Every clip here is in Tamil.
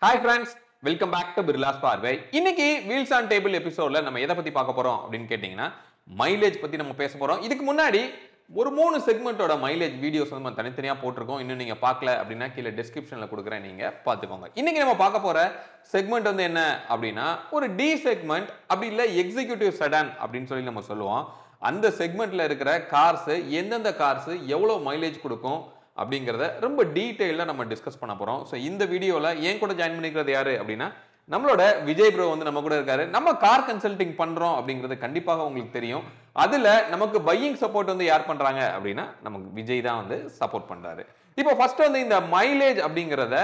Hi friends welcome back to Birla's பார்வை இன்னைக்கு வீல்ஸ் ஆன் டேபிள் எபிசோட்ல நம்ம எதை பத்தி பார்க்க போறோம் அப்படின்னு கேட்டிங்கன்னா மைலேஜ் பத்தி நம்ம பேச போறோம் இதுக்கு முன்னாடி ஒரு மூணு செக்மெண்ட்டோட மைலேஜ் வீடியோஸ் வந்து நம்ம தனித்தனியா போட்டிருக்கோம் இன்னும் நீங்க பார்க்கல அப்படின்னா கீழே டிஸ்கிரிப்ஷன்ல கொடுக்குறேன் நீங்க பார்த்துக்கோங்க இன்னைக்கு நம்ம பார்க்க போற செக்மெண்ட் வந்து என்ன அப்படின்னா ஒரு டி செக்மெண்ட் அப்படி இல்லை எக்ஸிக்யூட்டிவ் செடான் அப்படின்னு சொல்லி நம்ம சொல்லுவோம் அந்த செக்மெண்ட்ல இருக்கிற கார்ஸ் எந்தெந்த கார்ஸ் எவ்வளோ மைலேஜ் கொடுக்கும் அப்படிங்கிறத ரொம்ப டீட்டெயிலாக நம்ம டிஸ்கஸ் பண்ண போகிறோம் ஸோ இந்த வீடியோவில் ஏன் கூட ஜாயின் பண்ணிக்கிறது யாரு அப்படின்னா நம்மளோட விஜய் ப்ரோ வந்து நம்ம கூட இருக்காரு நம்ம கார் கன்சல்டிங் பண்றோம் அப்படிங்கிறது கண்டிப்பாக உங்களுக்கு தெரியும் அதுல நமக்கு பையிங் சப்போர்ட் வந்து யார் பண்றாங்க அப்படின்னா நமக்கு விஜய் தான் வந்து சப்போர்ட் பண்றாரு இப்போ ஃபர்ஸ்ட் வந்து இந்த மைலேஜ் அப்படிங்கிறத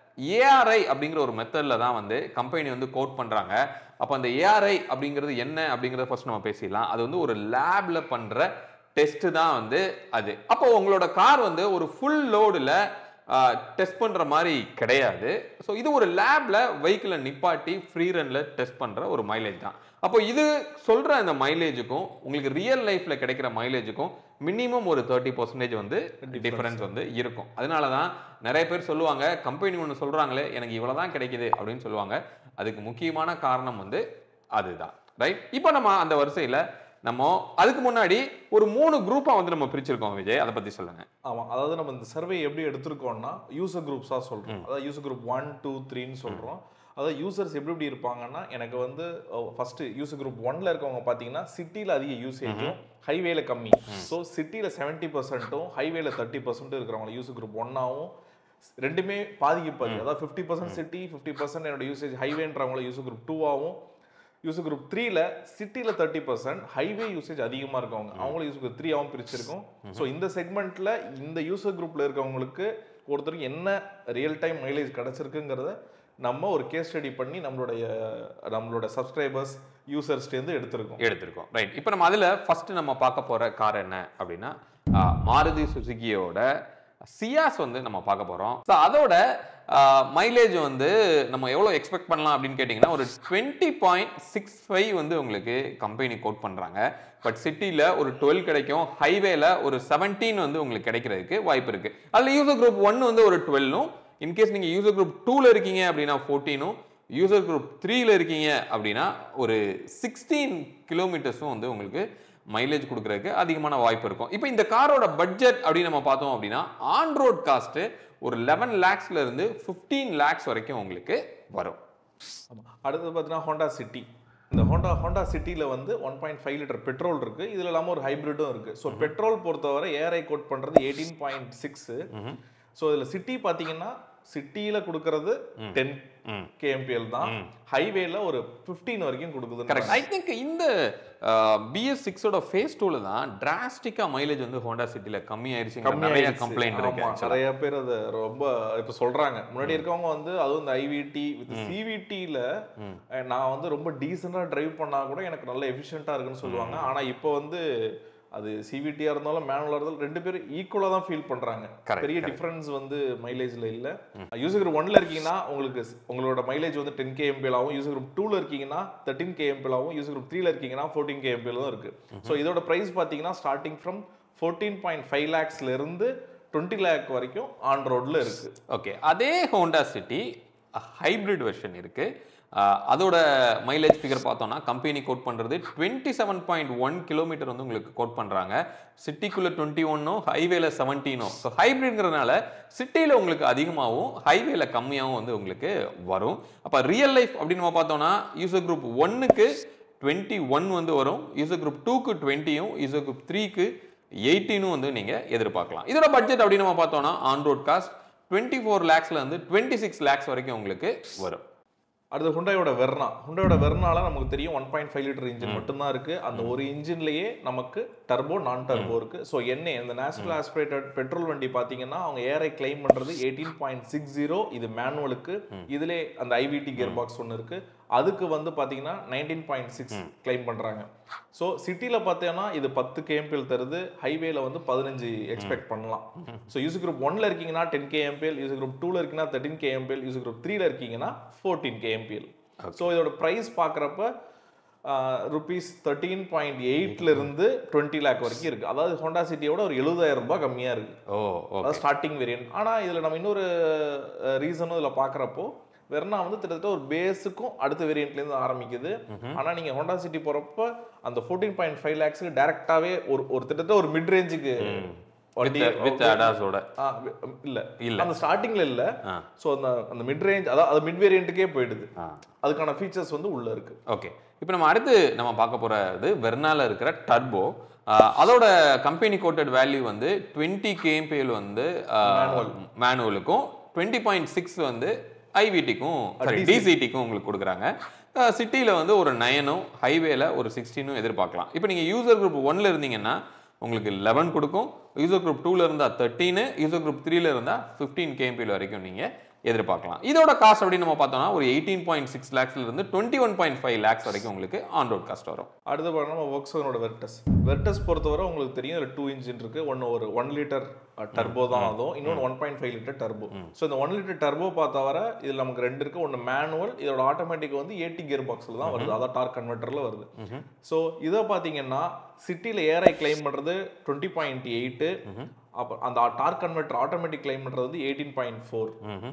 ஏஆர்ஐ அப்படிங்கிற ஒரு மெத்தட்ல தான் வந்து கம்பெனி வந்து கோட் பண்றாங்க அப்போ அந்த ஏஆர்ஐ அப்படிங்கிறது என்ன அப்படிங்கிறத ஃபர்ஸ்ட் நம்ம பேசிடலாம் அது வந்து ஒரு லேப்ல பண்ற டெஸ்ட் தான் வந்து அது அப்போ உங்களோட கார் வந்து ஒரு ஃபுல் லோடில் டெஸ்ட் பண்ற மாதிரி கிடையாது ஸோ இது ஒரு லேப்ல வெஹிக்கிளை நிப்பாட்டி ஃப்ரீ ரன்ல டெஸ்ட் பண்ற ஒரு மைலேஜ் தான் அப்போ இது சொல்ற அந்த மைலேஜுக்கும் உங்களுக்கு ரியல் லைஃப்ல கிடைக்கிற மைலேஜுக்கும் மினிமம் ஒரு தேர்ட்டி பர்சன்டேஜ் வந்து டிஃபரன்ஸ் வந்து இருக்கும் அதனால தான் நிறைய பேர் சொல்லுவாங்க கம்பெனி ஒன்று சொல்றாங்களே எனக்கு இவ்வளோ தான் கிடைக்குது அப்படின்னு சொல்லுவாங்க அதுக்கு முக்கியமான காரணம் வந்து அதுதான் ரைட் இப்போ நம்ம அந்த வரிசையில் நம்ம அதுக்கு முன்னாடி ஒரு மூணு குரூப்பா வந்து நம்ம பிரிச்சிருக்கோம் விஜய் அதை பத்தி சொல்லுங்க ஆமாம் அதாவது நம்ம இந்த சர்வே எப்படி எடுத்திருக்கோம்னா யூசர் குரூப்ஸாக சொல்கிறோம் அதாவது யூசர் குரூப் ஒன் டூ த்ரீன்னு சொல்கிறோம் அதாவது யூசர்ஸ் எப்படி எப்படி இருப்பாங்கன்னா எனக்கு வந்து ஃபர்ஸ்ட் யூசர் குரூப் ஒன்ல இருக்கவங்க பார்த்தீங்கன்னா சிட்டியில் அதிக யூசேஜும் ஹைவேல கம்மி ஸோ சிட்டியில் செவன்ட்டி பர்சன்ட்டும் ஹைவேல தேர்ட்டி பர்சன்ட்டும் இருக்கிறவங்க யூசர் குரூப் ஒன்னாவும் ரெண்டுமே பாதிக்கு பாதி அதாவது fifty percent city fifty percent என்னோட யூசேஜ் ஹைவேன்றவங்கள யூசர் குரூப் டூவாகவும் யூசர் குரூப் த்ரீல சிட்டியில் தேர்ட்டி பர்சன்ட் ஹைவே யூசேஜ் அதிகமாக இருக்கவங்க அவங்களும் யூசர் குரூப் த்ரீயாகவும் பிரிச்சிருக்கோம் ஸோ இந்த செக்மெண்ட்ல இந்த யூசர் குரூப்ல இருக்கவங்களுக்கு ஒருத்தருக்கு என்ன ரியல் டைம் மைலேஜ் கிடைச்சிருக்குங்கிறத நம்ம ஒரு கேஸ் ஸ்டடி பண்ணி நம்மளுடைய நம்மளோட சப்ஸ்கிரைபர்ஸ் யூசர்ஸ்டேருந்து எடுத்திருக்கோம் எடுத்திருக்கோம் ரைட் இப்போ நம்ம அதுல ஃபர்ஸ்ட் நம்ம பார்க்க போற கார் என்ன அப்படின்னா ஆஹ், மாருதி சுசுகியோட சியாஸ் வந்து நம்ம பார்க்க போறோம் ஸோ அதோட மைலேஜ் வந்து நம்ம எவ்வளோ எக்ஸ்பெக்ட் பண்ணலாம் அப்படின்னு கேட்டிங்கன்னா ஒரு டுவெண்ட்டி பாயிண்ட் சிக்ஸ் ஃபைவ் வந்து உங்களுக்கு கம்பெனி கோட் பண்ணுறாங்க பட் சிட்டியில் ஒரு டுவெல் கிடைக்கும் ஹைவேல ஒரு செவன்டீன் வந்து உங்களுக்கு கிடைக்கிறதுக்கு வாய்ப்பு இருக்கு அதில் யூசர் குரூப் ஒன் வந்து ஒரு டுவெல்லும் இன்கேஸ் நீங்கள் யூசர் குரூப் டூவில் இருக்கீங்க அப்படின்னா ஃபோர்டீனும் யூசர் குரூப் த்ரீல இருக்கீங்க அப்படின்னா ஒரு சிக்ஸ்டீன் கிலோமீட்டர்ஸும் வந்து உங்களுக்கு மைலேஜ் கொடுக்கறதுக்கு அதிகமான வாய்ப்பு இருக்கும் இப்போ இந்த காரோட பட்ஜெட் அப்படின்னு நம்ம பார்த்தோம் அப்படின்னா ஆன் ரோட் காஸ்ட் ஒரு லெவன் லேக்ஸ்ல இருந்து ஃபிஃப்டீன் லேக்ஸ் வரைக்கும் உங்களுக்கு வரும் ஆமா. அடுத்தது பார்த்தீங்கன்னா ஹோண்டா சிட்டி இந்த ஹோண்டா ஹோண்டா சிட்டியில் வந்து one point five litre petrol இருக்கு இதுல இல்லாமல் ஒரு ஹைப்ரிட்டும் இருக்கு ஸோ பெட்ரோல் பொறுத்தவரை ஏஆர்ஐ கோட் பண்றது எயிட்டீன் பாயிண்ட் சிக்ஸ் ஸோ இதில் சிட்டி பார்த்தீங்கன்னா சிட்டியில் கொடுக்கறது டென் ம். கேஎம்பிஎல் தான் ஹைவேல ஒரு ஃபிஃப்டீன் வரைக்கும் கொடுக்குது கரெக்ட் ஐ திங்க் இந்த பிஎஸ் சிக்ஸோட ஃபேஸ் டூல தான் டிராஸ்டிக்கா மைலேஜ் வந்து ஹோண்டா சிட்டில கம்மி ஆயிருச்சு நிறைய கம்ப்ளைண்ட் இருக்கு actually. நிறைய பேர் அதை ரொம்ப இப்ப சொல்றாங்க முன்னாடி இருக்கவங்க வந்து அதுவும் இந்த ஐவிடி வித் சிவிடில நான் வந்து ரொம்ப டீசெண்டா டிரைவ் பண்ணா கூட எனக்கு நல்ல எஃபிஷியண்டா இருக்குன்னு சொல்லுவாங்க ஆனா இப்போ வந்து அது சிவிடியா இருந்தாலும் மேனுவலா இருந்தாலும் ரெண்டு பேரும் ஈக்குவலா தான் ஃபீல் பண்றாங்க Correct, பெரிய டிஃபரன்ஸ் வந்து மைலேஜ்ல இல்ல யூசர் குரூப் ஒன்ல இருக்கீங்கன்னா உங்களுக்கு ஸ்- உங்களோட மைலேஜ் வந்து டென் கேஎம்பிஎல் ஆகும் யூசர் குரூப் டூல இருக்கீங்கன்னா தேர்ட்டின் கேஎம்பிஎல் ஆகும் யூசர் குரூப் த்ரீல இருக்கீங்கன்னா ஃபோர்டீன் கேஎம்பிஎல் தான் இருக்கு ஸோ இதோட பிரைஸ் பாத்தீங்கன்னா starting from fourteen point five லேக்ஸ்ல இருந்து டுவெண்ட்டி லேக் வரைக்கும் ஆன் ரோட்ல இருக்கு ஓகே அதே ஹோண்டா சிட்டி ஹைப்ரிட் வெர்ஷன் இருக்கு அஹ், அதோட மைலேஜ் ஃபிகர் பார்த்தோம்னா கம்பெனி கோட் பண்றது twenty seven point one kilometre வந்து உங்களுக்கு கோட் பண்றாங்க சிட்டிக்குள்ள டுவெண்ட்டி ஒன்னும் ஹைவேல செவன்டீனும் ஸோ ஹைப்ரிட்ங்கிறதுனால சிட்டியில் உங்களுக்கு அதிகமாகவும் ஹைவேல கம்மியாகவும் வந்து உங்களுக்கு வரும் அப்போ ரியல் லைஃப் அப்படின்னு நம்ம பார்த்தோம்னா யூசர் குரூப் ஒன்னுக்கு டுவெண்ட்டி ஒன் வந்து வரும் யூசர் குரூப் டூக்கு டுவெண்ட்டியும் யூசர் குரூப் த்ரீக்கு எயிட்டீனும் வந்து நீங்க எதிர்பார்க்கலாம் இதோட பட்ஜெட் அப்படின்னு நம்ம பார்த்தோம்னா on road cost twenty four லேக்ஸ்ல இருந்து டுவெண்ட்டி சிக்ஸ் லேக்ஸ் வரைக்கும் உங்களுக்கு வரும் அடுத்து ஹுண்டாயோட வெர்னா ஹுண்டாயோட வெர்னால நமக்கு தெரியும் one point five litre engine மட்டும்தான் இருக்கு அந்த ஒரு இன்ஜின்லயே நமக்கு டர்போ நான் டர்போ இருக்கு ஸோ என்ன இந்த நேச்சுரல் ஆஸ்பிரேட்டட் பெட்ரோல் வண்டி பாத்தீங்கன்னா அவங்க ஏரை கிளைம் பண்றது எயிட்டீன் பாயிண்ட் சிக்ஸ் ஜீரோ இது மேனுவலுக்கு இதுல அந்த ஐவிடி கியர் பாக்ஸ் ஒன்று இருக்கு அதுக்கு வந்து பாத்தீங்கன்னா நைன்டீன் பாயிண்ட் சிக்ஸ் கிளைம் பண்றாங்க ஸோ சிட்டில பார்த்தீங்கன்னா இது பத்து கேஎம்பிஎல் தருது ஹைவேல வந்து பதினஞ்சு எக்ஸ்பெக்ட் பண்ணலாம் ஸோ யூஸ் குரூப் ஒன்ல இருக்கீங்கன்னா டென் கேஎம்பிஎல் யூஸ் குரூப் டூல இருக்கீங்கன்னா தேர்ட்டின் கேஎம்பிஎல் யூஸ் குரூப் த்ரீல இருக்கீங்கன்னா ஃபோர்டீன் கேஎம்பிஎல் ஸோ இதோட ப்ரைஸ் பார்க்குறப்ப ருபீஸ் தேர்ட்டீன் பாயிண்ட் எயிட்ல இருந்து டுவெண்ட்டி லேக் வரைக்கும் இருக்கு அதாவது ஹோண்டா சிட்டியோட ஒரு எழுபதாயிரம் ரூபாய் கம்மியா இருக்கு ஓ ஓகே அதாவது ஸ்டார்டிங் வேரியன்ட் ஆனா இதுல நம்ம இன்னொரு ரீசனும் இதுல பார்க்குறப்போ வெர்னா வந்து கிட்டத்தட்ட ஒரு பேஸுக்கும் அடுத்த வேரியண்ட்லேருந்து ஆரம்பிக்குது ஆனா நீங்க ஹோண்டா சிட்டி போறப்ப அந்த ஃபோர்டீன் பாயிண்ட் ஃபைவ் லேக்ஸ்க்கு டேரக்டாவே ஒரு ஒரு கிட்டத்தட்ட ஒரு மிட் ரேஞ்சுக்கு வண்டி வித் அடாஸோட ஆ, வி- இல்ல இல்ல. அந்த ஸ்டார்டிங்ல இல்ல ஆ. சோ அந்த அந்த மிட் ரேஞ்ச் அதாவது அது மிட் வேரியண்ட்டுக்கே போயிடுது ஆ அதுக்கான ஃபீச்சர்ஸ் வந்து உள்ள இருக்கு ஓகே இப்போ நம்ம அடுத்து நம்ம பார்க்க போறது வெர்னால இருக்கிற டர்போ அதோட கம்பெனி கோட்டட் வேல்யூ வந்து டுவெண்ட்டி கேம்பிஎல் வந்து மேனுவலுக்கும் டுவெண்ட்டி பாயிண்ட் சிக்ஸ் வந்து ஐவிடிக்கும் சாரி டிசிடிக்கும் உங்களுக்கு கொடுக்குறாங்க சிட்டியில் வந்து ஒரு நயனும் ஹைவேல ஒரு சிக்ஸ்டீனும் எதிர்பார்க்கலாம் இப்போ நீங்கள் யூசர் குரூப் ஒன்ல இருந்தீங்கன்னா உங்களுக்கு லெவன் கொடுக்கும் யூசர் குரூப் டூல இருந்தா தேர்ட்டீனு யூசர் குரூப் த்ரீல இருந்தா ஃபிஃப்டீன் கேம்பிஎல் வரைக்கும் நீங்க எதிர்பார்க்கலாம் இதோட காஸ்ட் அப்படின்னு நம்ம பார்த்தோம்னா ஒரு எயிட்டீன் பாயிண்ட் சிக்ஸ் லேக்ஸ்ல இருந்து twenty one point five lakhs வரைக்கும் உங்களுக்கு ஆன் ரோட் காஸ்ட் வரும் அடுத்து பார்த்தா நம்ம ஒர்க்ஸோனோட வெர்டஸ் வெர்டஸ் பொறுத்தவரை உங்களுக்கு தெரியும் ஒரு டூ இன்ஜின் இருக்கு ஒன்று ஒரு ஒன் லிட்டர் டர்போ தான் அதுவும் இன்னொன்று one point five litre turbo so இந்த ஒன் லிட்டர் டர்போ பார்த்தா வர இதில் நமக்கு ரெண்டு இருக்கு ஒன்று மேனுவல் இதோட ஆட்டோமேட்டிக் வந்து ஏடி கியர் பாக்ஸில் தான் வருது அதான் டார்க் கன்வெர்ட்டரில் வருது ஸோ இதை பார்த்தீங்கன்னா சிட்டியில் ஏஆர்ஐ கிளைம் பண்ணுறது டுவெண்ட்டி பாயிண்ட் எயிட்டு அப்போ அந்த டார்க் கன்வெர்ட்டர் ஆட்டோமேட்டிக் கிளைம் பண்ணுறது வந்து எயிட்டீன் பாயிண்ட் ஃபோர்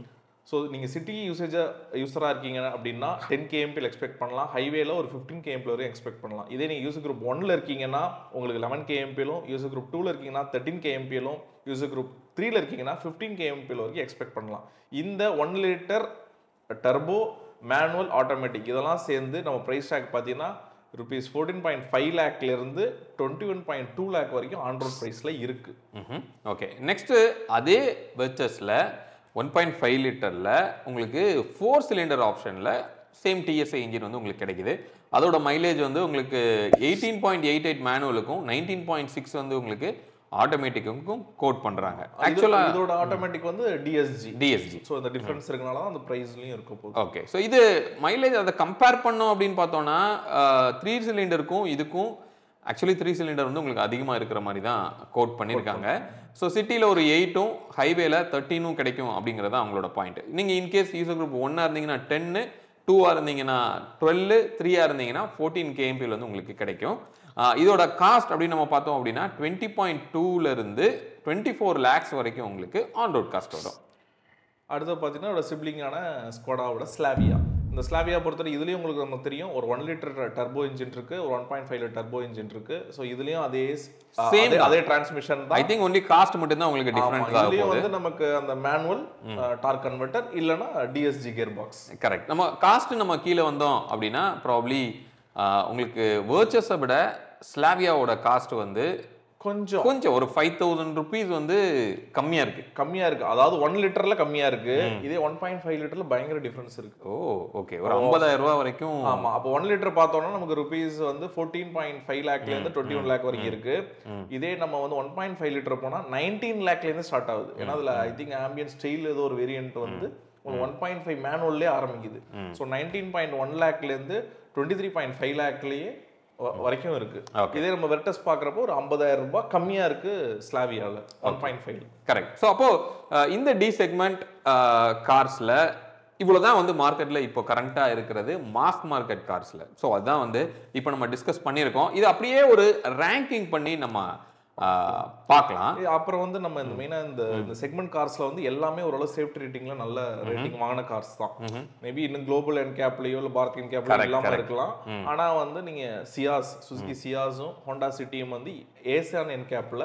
ஸோ நீங்கள் சிட்டி யூசேஜை யூஸராக இருக்கீங்க அப்படின்னா டென் கேஎம்பியில் எக்ஸ்பெக்ட் பண்ணலாம் ஹைவேல ஒரு ஃபிஃப்டீன் கேஎம்பில் வரையும் எக்ஸ்பெக்ட் பண்ணலாம் இதே நீங்கள் யூசர் குரூப் ஒன்ல இருக்கீங்கன்னா உங்களுக்கு லெவன் கேஎம்பிலும் யூசர் குரூப் டூவில் இருக்கீங்கன்னா தேர்ட்டின் கேஎம்பியிலும் யூசர் குரூப் த்ரீல இருக்கீங்கன்னா ஃபிஃப்டீன் கேஎம்பியில் வரைக்கும் எக்ஸ்பெக்ட் பண்ணலாம் இந்த one litre turbo manual automatic இதெல்லாம் சேர்ந்து நம்ம ப்ரைஸ் டேக் பார்த்தீங்கன்னா ருபீஸ் ஃபோர்டீன் பாயிண்ட் ஃபைவ் லேக்லேருந்து twenty one point two lakh வரைக்கும் ஆன் ரோட் ப்ரைஸில் இருக்குது ஓகே நெக்ஸ்ட் அதே வெர்ச்சஸில் ஒன் பாயிண்ட் ஃபைவ் லிட்டரில் உங்களுக்கு ஃபோர் சிலிண்டர் ஆப்ஷனில் சேம் டிஎஸ்ஐ இன்ஜின் வந்து உங்களுக்கு கிடைக்குது அதோட மைலேஜ் வந்து உங்களுக்கு எயிட்டீன் பாயிண்ட் எயிட் எயிட் மேனுவலுக்கும் நைன்டீன் பாயிண்ட் சிக்ஸ் வந்து உங்களுக்கு ஆட்டோமேட்டிக்குக்கும் கோட் பண்ணுறாங்க ஆக்சுவலாக இதோட ஆட்டோமேட்டிக் வந்து டிஎஸ்ஜி டிஎஸ்ஜி ஸோ இந்த டிஃபரன்ஸ் இருக்கனால தான் அந்த ப்ரைஸ்லையும் இருக்க போகுது ஓகே ஸோ இது மைலேஜ் அதை கம்பேர் பண்ணோம் அப்படின்னு பார்த்தோம்னா த்ரீ சிலிண்டருக்கும் இதுக்கும் ஆக்சுவலி த்ரீ சிலிண்டர் வந்து உங்களுக்கு அதிகமாக இருக்கிற மாதிரி தான் கோட் பண்ணியிருக்காங்க ஸோ சிட்டியில் ஒரு எயிட்டும் ஹைவேல தேர்ட்டீனும் கிடைக்கும் அப்படிங்கிறது தான் அவங்களோட பாயிண்ட் நீங்கள் இன்கேஸ் யூசர் குரூப் ஒன்னாக இருந்தீங்கன்னா டென்னு டூவாக இருந்தீங்கன்னா டுவெல்லு த்ரீயாக இருந்தீங்கன்னா ஃபோர்டீன் கேஎம்பியில் வந்து உங்களுக்கு கிடைக்கும் ஆஹ் இதோட காஸ்ட் அப்படின்னு நம்ம பார்த்தோம் அப்படின்னா டுவெண்ட்டி பாயிண்ட் டூலேருந்து டுவெண்ட்டி ஃபோர் லேக்ஸ் வரைக்கும் உங்களுக்கு ஆன் ரோட் காஸ்ட் வரும் அடுத்து பார்த்தீங்கன்னா இதோட சிப்ளிங்கான ஸ்கோடாவோட ஸ்லாவியா இந்த ஸ்லாவியா பொறுத்தவரை இதுலயும் உங்களுக்கு நமக்கு தெரியும் ஒரு ஒன் லிட்டர் டர்போ இன்ஜின் இருக்கு ஒரு one point five turbo engine இருக்கு ஸோ இதுலயும் அதே Same அதே- அதே டிரான்ஸ்மிஷன் ஐ தான் திங்க் ஒன்லி காஸ்ட் மட்டும் தான் உங்களுக்கு ஆமா, டிஃப்ரெண்ட் ஆக இதுலயும் போகுது வந்து நமக்கு அந்த மேனுவல் டார்க் கன்வெர்ட்டர் இல்லைன்னா டிஎஸ்ஜி கியர் பாக்ஸ் கரெக்ட் நம்ம காஸ்ட் நம்ம கீழே வந்தோம் அப்படின்னா ப்ராப்ளி உங்களுக்கு வேர்ச்சஸை விட ஸ்லாவியாவோட காஸ்ட் வந்து கொஞ்சம் கொஞ்சம் ஒரு ஃபைவ் தௌசண்ட் ருபீஸ் வந்து கம்மியா இருக்கு கம்மியா இருக்கு அதாவது ஒன் லிட்டர்ல கம்மியா இருக்கு இதே ஒன் பாயிண்ட் ஃபைவ் லிட்டர்ல பயங்கர டிஃபரன்ஸ் இருக்கு ஓ ஓகே ஒரு ஐம்பதாயிரம் ரூபாய் வரைக்கும் ஆமா அப்போ ஒன் லிட்டர் பார்த்தோம்னா நமக்கு ருபீஸ் வந்து ஃபோர்டீன் பாயிண்ட் ஃபைவ் லேக்ல இருந்து டுவெண்ட்டி ஒன் லேக் வரைக்கும் இருக்கு இதே நம்ம வந்து ஒன் பாயிண்ட் ஃபைவ் லிட்டர் போனா நைன்டீன் லேக்ல இருந்து ஸ்டார்ட் ஆகுது ஏன்னா அதுல ஐ திங்க் ஆம்பியன் ஸ்டைல் ஏதோ ஒரு வேரியன்ட் வந்து ஒன் பாயிண்ட் ஃபைவ் மேனுவல்லே ஆரம்பிக்குது ஸோ நைன்டீன் பாயிண்ட் ஒன் லேக்ல இருந்து டுவெண்ட்டி த்ரீ பாயிண்ட் ஃபைவ் லேக்லயே வரைக்கும் இருக்கு Okay. இதே நம்ம வெர்டஸ் பாக்குறப்போ ஒரு ஐம்பதாயிரம் ரூபாய் கம்மியா இருக்கு ஸ்லாவியால one point five correct so அப்போ அஹ், இந்த டி செக்மெண்ட் கார்ஸ்ல இவ்வளவுதான் வந்து மார்க்கெட்ல இப்போ கரண்டா இருக்கிறது மாஸ் மார்க்கெட் கார்ஸ்ல ஸோ அதுதான் வந்து இப்போ நம்ம டிஸ்கஸ் பண்ணியிருக்கோம் இது அப்படியே ஒரு ரேங்கிங் பண்ணி நம்ம அஹ், பார்க்கலாம் ஏ, அப்புறம் வந்து நம்ம இந்த மெயினா இந்த இந்த செக்மெண்ட் கார்ஸ்ல வந்து எல்லாமே ஓரளவு சேஃப்டி ரேட்டிங்ல நல்ல ரேட்டிங் வாங்கின கார்ஸ் தான் மேபி இன்னும் குளோபல் என் கேப்லயோ இல்ல பாரத் என் கேப்லயோ Correct, இல்லாம correct. இருக்கலாம் ஆனா வந்து நீங்க சியாஸ் சுசுகி சியாஸும் ஹோண்டா சிட்டியும் வந்து ஏசியான் என் கேப்ல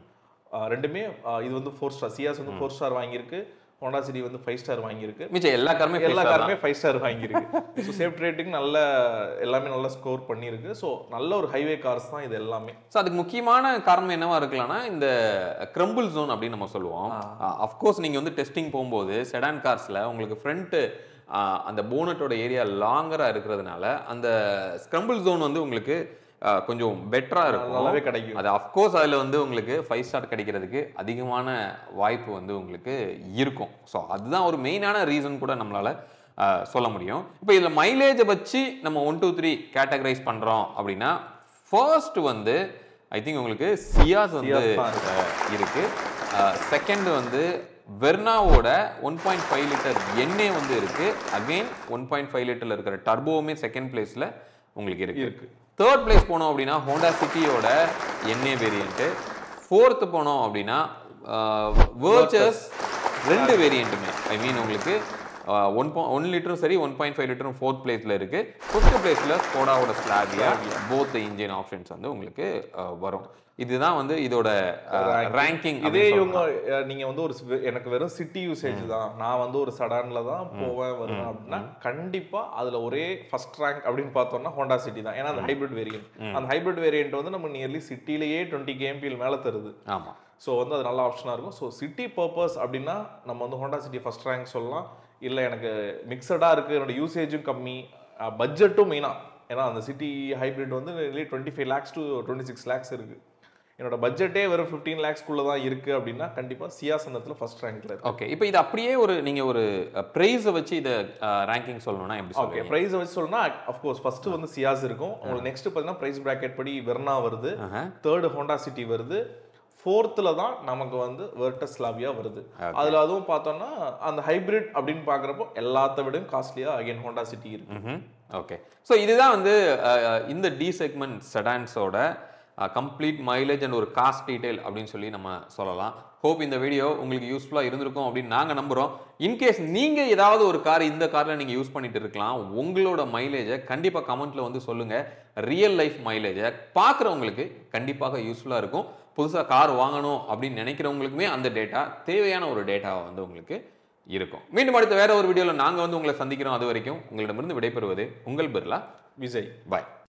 ரெண்டுமே ஆ, இது வந்து ஃபோர் ஸ்டார் சியாஸ் வந்து ஃபோர் ஸ்டார் வாங்கியிருக்கு ஹோண்டா சிட்டி வந்து ஃபைவ் ஸ்டார் வாங்கியிருக்கு மிச்சம் எல்லா காருமே எல்லா five star தான். காருமே ஃபைவ் ஸ்டார் வாங்கியிருக்கு ஸோ சேஃப்டி ரேட்டிங் நல்ல எல்லாமே நல்ல ஸ்கோர் பண்ணியிருக்கு ஸோ நல்ல ஒரு ஹைவே கார்ஸ் தான் இது எல்லாமே ஸோ அதுக்கு முக்கியமான காரணம் என்னவா இருக்கலாம்னா இந்த கிரம்பிள் ஜோன் அப்படின்னு நம்ம சொல்லுவோம் அஃப்கோர்ஸ் நீங்க வந்து டெஸ்டிங் போகும்போது செடான் கார்ஸ்ல உங்களுக்கு ஃப்ரண்ட் அந்த போனட்டோட ஏரியா லாங்கரா இருக்கிறதுனால அந்த ஸ்க்ரம்பிள் ஜோன் வந்து உங்களுக்கு ஆ, கொஞ்சம் பெட்டரா இருக்கும் நல்லாவே கிடைக்கும் அது அஃப்கோர்ஸ் அதில் வந்து உங்களுக்கு ஃபைவ் ஸ்டார் கிடைக்கிறதுக்கு அதிகமான வாய்ப்பு வந்து உங்களுக்கு இருக்கும் ஸோ அதுதான் ஒரு மெயினான ரீசன் கூட நம்மளால ஆஹ், சொல்ல முடியும் இப்போ இதில் மைலேஜை வச்சு நம்ம ஒன் டூ த்ரீ கேட்டகரைஸ் பண்ணுறோம் அப்படின்னா ஃபர்ஸ்ட் வந்து ஐ திங்க் உங்களுக்கு சியாஸ் வந்து சியாஸ் தான் இருக்கு. ஆஹ், இருக்கு செகண்ட் வந்து வெர்னாவோட ஒன் பாயிண்ட் ஃபைவ் லிட்டர் எண்ணெய் வந்து இருக்கு அகைன் ஒன் பாயிண்ட் ஃபைவ் லிட்டர்ல இருக்கிற டர்போவுமே செகண்ட் பிளேஸ்ல உங்களுக்கு இருக்கு இருக்கு. தேர்ட் பிளேஸ் போனோம் அப்படின்னா ஹோண்டா சிட்டியோட எண்ணெய் வேரியண்ட்டு ஃபோர்த்து போனோம் அப்படின்னா வேர்ச்சஸ் ரெண்டு வேரியண்ட்டுமே ஐ மீன் உங்களுக்கு ஒன் ஒன் லிட்டரும் சரி ஒன் பாயிண்ட் ஃபைவ் லிட்டரும் ஃபோர்த் பிளேஸில் இருக்கு ஃபிஃப்த் பிளேஸில் ஸ்கோடாவோட ஸ்லாவியா போத் இன்ஜின் ஆப்ஷன்ஸ் வந்து உங்களுக்கு அஹ், வரும் இதுதான் வந்து இதோட ரேங்கிங் இதே இவங்க அஹ், நீங்க வந்து ஒரு சி- எனக்கு வெறும் சிட்டி யூசேஜ் தான் நான் வந்து ஒரு சடான்ல தான் போவேன் வருவேன் அப்படின்னா கண்டிப்பா அதுல ஒரே ஃபர்ஸ்ட் ரேங்க் அப்படின்னு பார்த்தோம்னா ஹோண்டா சிட்டி தான் ஏன்னா அந்த ஹைபிரிட் வேரியன்ட் அந்த ஹைபிரிட் வேரியன்ட் வந்து நம்ம நியர்லி சிட்டிலேயே டுவெண்ட்டி கேம்பியில் மேல தருது ஆமா ஸோ வந்து அது நல்ல ஆப்ஷனாக இருக்கும் ஸோ சிட்டி பர்பஸ் அப்படின்னா நம்ம வந்து ஹோண்டா சிட்டி ஃபர்ஸ்ட் ரேங்க் சொல்லலாம் இல்லை எனக்கு மிக்சடாக இருக்குது என்னோட யூசேஜும் கம்மி பட்ஜெட்டும் மெயினாக ஏன்னா அந்த சிட்டி ஹைப்ரிட் வந்து twenty five lakhs to twenty six lakhs இருக்குது என்னோட பட்ஜெட்டே வெறும் ஃபிஃப்டீன் லேக்ஸ்க்குள்ளே தான் இருக்குது அப்படின்னா கண்டிப்பாக சியாஸ் அந்த ஃபர்ஸ்ட் ரேங்க்ல இருக்கு ஓகே இப்போ இது அப்படியே ஒரு நீங்க ஒரு ப்ரைஸை வச்சு இதை ரேங்கிங் சொல்லணும்னா எப்படி ஓகே சொல்லுவீங்க ப்ரைஸ் வச்சு சொல்லணும்னா அஃப்கோர்ஸ் ஃபர்ஸ்ட் வந்து சியாஸ் இருக்கும் உங்களுக்கு நெக்ஸ்ட் பார்த்தீங்கன்னா ப்ரைஸ் பிராக்கெட் படி வெர்னா வருது ஆஹா. தேர்டு ஹோண்டா சிட்டி வருது ஃபோர்த்தில் தான் நமக்கு வந்து வெர்டஸ் லாவியா வருது Okay. அதில் அதுவும் பார்த்தோம்னா அந்த ஹைபிரிட் அப்படின்னு பார்க்குறப்போ எல்லாத்த விடவும் காஸ்ட்லியாக அகைன் ஹோண்டா சிட்டி இருக்கு ஓகே ஸோ இதுதான் வந்து அஹ், இந்த டி செக்மெண்ட் செடான்ஸோட கம்ப்ளீட் மைலேஜ் அண்ட் ஒரு காஸ்ட் டீடைல் அப்படின்னு சொல்லி நம்ம சொல்லலாம் ஹோப் இந்த வீடியோ உங்களுக்கு யூஸ்ஃபுல்லாக இருந்திருக்கும் அப்படின்னு நாங்கள் நம்புகிறோம் இன்கேஸ் நீங்கள் ஏதாவது ஒரு கார் இந்த காரில் நீங்கள் யூஸ் பண்ணிட்டு இருக்கலாம் உங்களோட மைலேஜை கண்டிப்பாக கமெண்ட்டில் வந்து சொல்லுங்கள் ரியல் லைஃப் மைலேஜை பார்க்குறவங்களுக்கு கண்டிப்பாக யூஸ்ஃபுல்லாக இருக்கும் புதுசாக கார் வாங்கணும் அப்படின்னு நினைக்கிறவங்களுக்குமே அந்த டேட்டா தேவையான ஒரு டேட்டாவை வந்து உங்களுக்கு இருக்கும் மீண்டும் அடுத்த வேற ஒரு வீடியோவில் நாங்கள் வந்து உங்களை சந்திக்கிறோம் அது வரைக்கும் உங்களிடமிருந்து விடைபெறுவது உங்கள் பிர்லா விஜய் பாய்